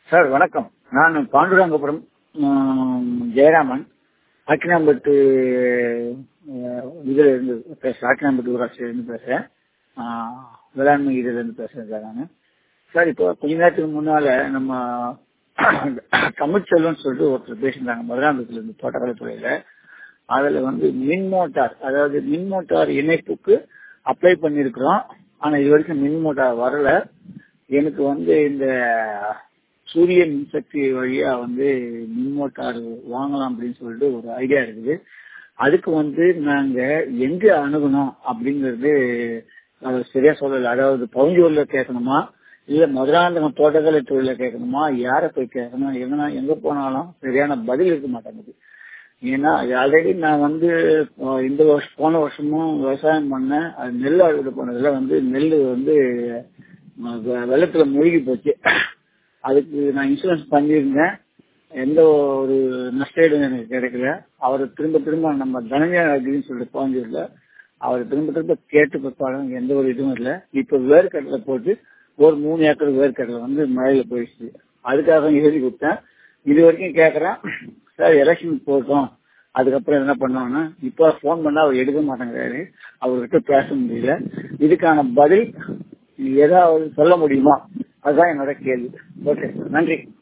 sir வணக்கம் நான் பாண்டுரங்கபுரம் ம், ஜெயராமன் ஆக்கினாம்பட்டு அஹ், இதுல இருந்து பேசுறேன் ஆக்கினாம்பட்டு ஊராட்சியில இருந்து பேசுறேன் ஆஹ், வேளாண்மை இதுல இருந்து பேசுறேன் சார் நான் சார் இப்போ கொஞ்ச நேரத்துக்கு முன்னால நம்ம தமிழ்ச்செல்வன் சொல்லிட்டு ஒருத்தர் பேசியிருந்தாங்க மதுராந்தகத்துல இருந்து தோட்டக்கலைத்துறையில அதுல வந்து மின் மோட்டார் அதாவது மின் மோட்டார் இணைப்புக்கு அப்ளை பண்ணிருக்கிறோம் ஆனா இது வரைக்கும் மின் மோட்டார் வரல எனக்கு வந்து இந்த சூரிய மின்சக்தி வழியா வந்து மின் மோட்டார் வாங்கலாம் அப்படின்னு சொல்லிட்டு ஒரு ஐடியா இருக்குது அதுக்கு வந்து நாங்க எங்க அணுகணும் அப்படிங்கறது அவர் சரியா சொல்லல அதாவது பவுஞ்சூர்ல கேட்கணுமா இல்ல மதுராந்தகம் தோட்டக்கலை தொழில கேட்கணுமா யாரை போய் கேட்கணும் எங்கன்னா எங்க போனாலும் சரியான பதில் இருக்க மாட்டேங்குது ஏன்னா ஆல்ரெடி நான் வந்து அஹ், இந்த வருஷம் போன வருஷமும் விவசாயம் பண்ணேன் அது நெல் அறுவடை பண்ணதுல வந்து நெல் வந்து அஹ், வெ- வெள்ளத்துல மூழ்கி போச்சு அதுக்கு நான் இன்சூரன்ஸ் பண்ணியிருந்தேன் எந்த ஒரு நஷ்டஈடும் எனக்கு கிடைக்கல அவர் திரும்ப திரும்ப நம்ம தனஞ்சய அப்படின்னு சொல்லிட்டு பாஞ்சூர்ல அவர் திரும்ப திரும்ப கேட்டு பார்த்தாலும் எந்த ஒரு இதுவும் இல்லை இப்ப வேர்க்கடலை போட்டு ஒரு மூணு ஏக்கர் வேர்க்கடலை வந்து மழையில போயிடுச்சு அதுக்காக எழுதி கொடுத்தேன் இது வரைக்கும் கேட்கறேன் சார் எலெக்ஷன் போட்டோம் அதுக்கப்புறம் என்ன பண்ணோம்னா இப்போ ஃபோன் பண்ணா அவர் எடுக்க மாட்டேங்கிறாரு அவர்கிட்ட பேச முடியல இதுக்கான பதில் ஏதாவது சொல்ல முடியுமா அதுதான் என்னோட கேள்வி ஓகே நன்றி